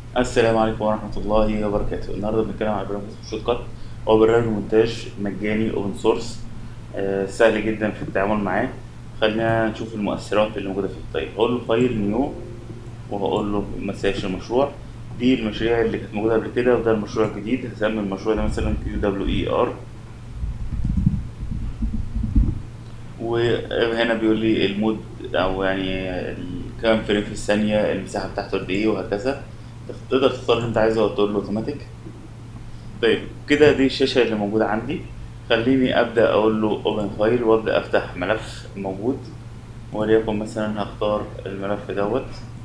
السلام عليكم ورحمة الله وبركاته النهاردة بنتكلم على برنامج اسمه شوت كات هو برنامج مونتاج مجاني اوبن سورس سهل جدا في التعامل معاه خلينا نشوف المؤثرات اللي موجودة فيه طيب هقول له فايل نيو وهقول له ما تسيبش المشروع دي المشاريع اللي كانت موجودة قبل كده وده المشروع الجديد هسمي المشروع ده مثلا كيو دبليو اي ار وهنا بيقول لي المود او يعني ال- كام فريم في الثانية المساحة بتاعته قد ايه وهكذا تقدر تختار اللي انت عايزه وتقول له اوتوماتيك طيب كده دي الشاشة اللي موجودة عندي خليني ابدأ اقول له اوبن فايل وابدأ افتح ملف موجود وليكن مثلا هختار الملف دوت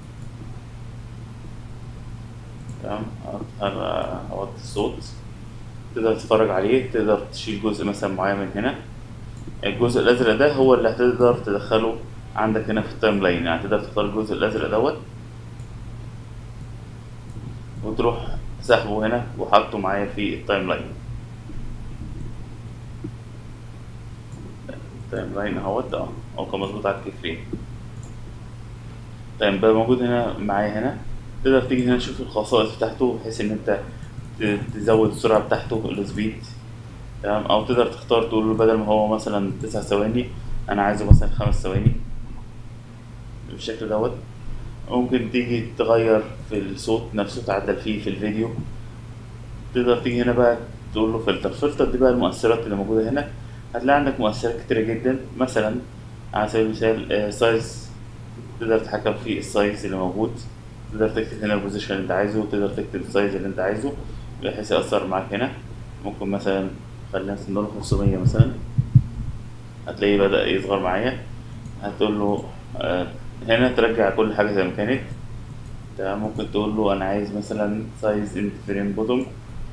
تمام هختار اوطي الصوت تقدر تتفرج عليه تقدر تشيل جزء مثلا معين من هنا الجزء الازرق ده هو اللي هتقدر تدخله عندك هنا في التايم لاين يعني تقدر تختار الجزء الازرق دوت وتروح سحبه هنا وحطه معايا في التايم لاين التايم لاين اهوت اه هو كان مظبوط على الكيك فريم طيب بقى موجود هنا معايا هنا تقدر تيجي هنا تشوف الخصائص بتاعته بحيث ان انت ت- تزود السرعة بتاعته السبيد تمام او تقدر تختار تقول له بدل ما هو مثلا تسع ثواني انا عايزه مثلا خمس ثواني بالشكل دوت ممكن تيجي تغير في الصوت نفسه تعدل فيه في الفيديو تقدر تيجي هنا بقى تقول له فلتر فلتر دي بقى المؤثرات اللي موجودة هنا هتلاقي عندك مؤثرات كتيرة جدا مثلا على سبيل المثال آه، سايز تقدر تتحكم في السايز اللي موجود تقدر تكتب هنا البوزيشن اللي انت عايزه وتقدر تكتب السايز اللي انت عايزه بحيث يأثر معاك هنا ممكن مثلا خلينا نسميه 500 مثلا هتلاقيه بدأ يصغر معايا هتقول له آه، هنا ترجع كل حاجة زي ما كانت تمام ممكن تقول له أنا عايز مثلا سايز انت فريم بوتوم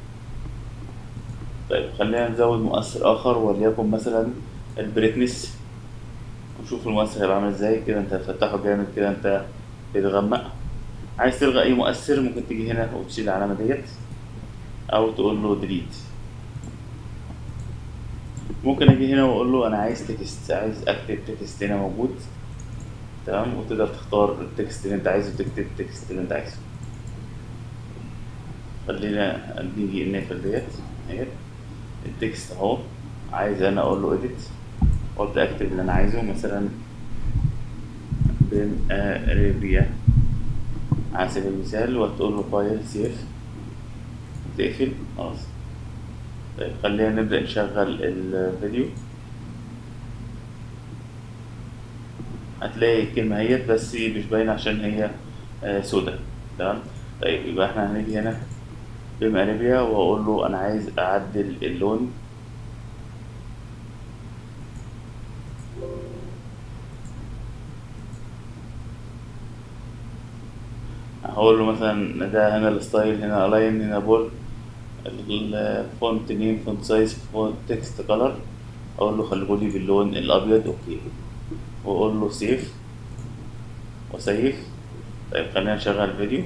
طيب خلينا نزود مؤثر آخر وليكن مثلا البريتنس ونشوف المؤثر هيبقى عامل ازاي كده انت هتفتحه جامد كده انت بتغمق عايز تلغي أي مؤثر ممكن تيجي هنا وتشيل العلامة ديت أو تقول له ديليت ممكن اجي هنا واقول له انا عايز تكست عايز اكتب تكست هنا موجود تمام وتقدر تختار التكست اللي انت عايزه تكتب التكست اللي انت عايزه خلينا نيجي نقفل ديت اهي التكست اهو عايز انا اقول له اديت وابدا اكتب اللي انا عايزه مثلا بين اريبيا على سبيل المثال وتقول له فايل سيف تقفل خلاص طيب خلينا نبدأ نشغل الفيديو هتلاقي الكلمة اهيت بس مش باينة عشان هي آه، سودا تمام طيب يبقى احنا هنيجي هنا بمقلبيا وهقول له انا عايز اعدل اللون هقول له مثلا ده هنا الستايل هنا الاين هنا بول الفونت نيم فونت سايز فونت تكست كلر اقول له خليهولي باللون الابيض اوكي واقول له سيف وسيف طيب خلينا نشغل الفيديو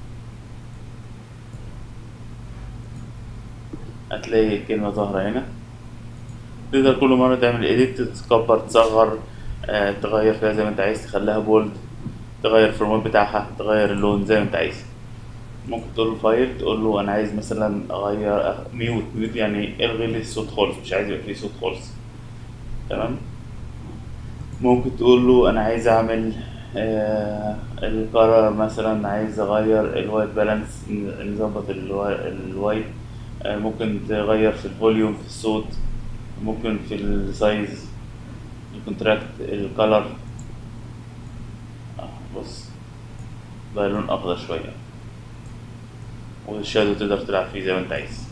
هتلاقي الكلمة ظاهرة هنا تقدر كل مرة تعمل ايديت تكبر تصغر آه، تغير فيها زي ما انت عايز تخليها بولد تغير الفورمات بتاعها تغير اللون زي ما انت عايز ممكن تقول له فايل تقول له انا عايز مثلا اغير ميوت ميوت يعني الغي لي الصوت خالص مش عايز يبقى فيه صوت خالص تمام ممكن تقول له انا عايز اعمل آه القرار مثلا عايز اغير الوايت بالانس نظبط الوا- الوايت آه ممكن تغير في الفوليوم في الصوت ممكن في السايز الكونتراكت الكالر آه بص بقى لون اخضر شويه والشادو تقدر تلعب فيه زي ما انت عايز